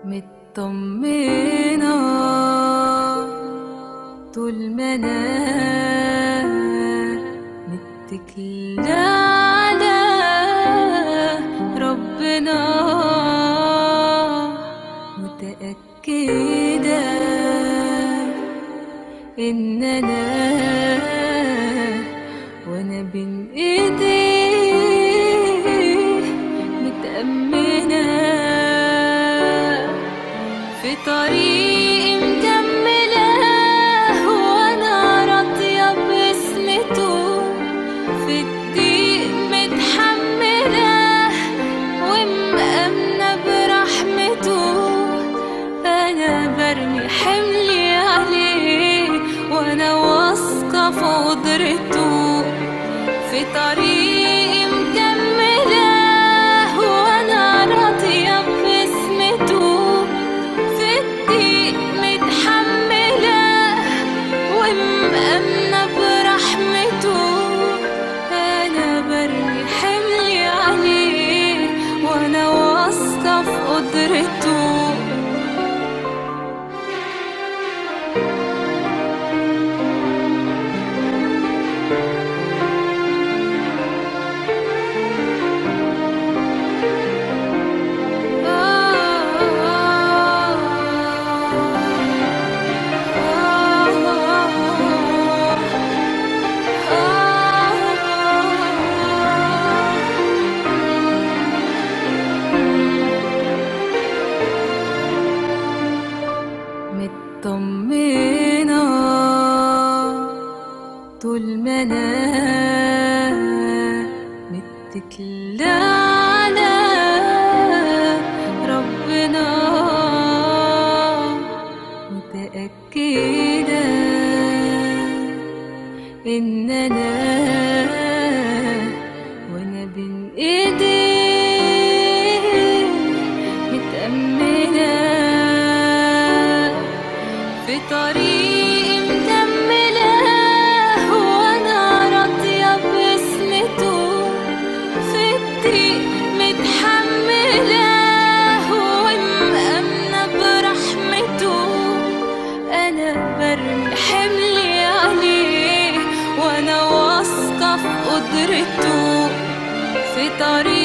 مطمنة طول ما أنا متكلة على ربنا متأكدة إن أنا وأنا بين إيديه متأمنة في طريقي مكملة وأنا راضية باسمته في الضيق متحملة ومأمنة برحمته أنا برمي حملي عليه وأنا واثقة في قدرته في طريقي مكملة وأنا راضية باسمته في الضيق متحملة ومأمنة برحمته أنا برمي حملي عليه وأنا واثقة في قدرته مطمنة طول ما أنا متكلة على ربنا متأكدة إن أنا وأنا بين إيديه متأمنة في طريقي مكملة وأنا راضية باسمته في الضيق متحملة ومأمنة برحمته أنا برمي حملي عليه وأنا واثقة في قدرته في طريقي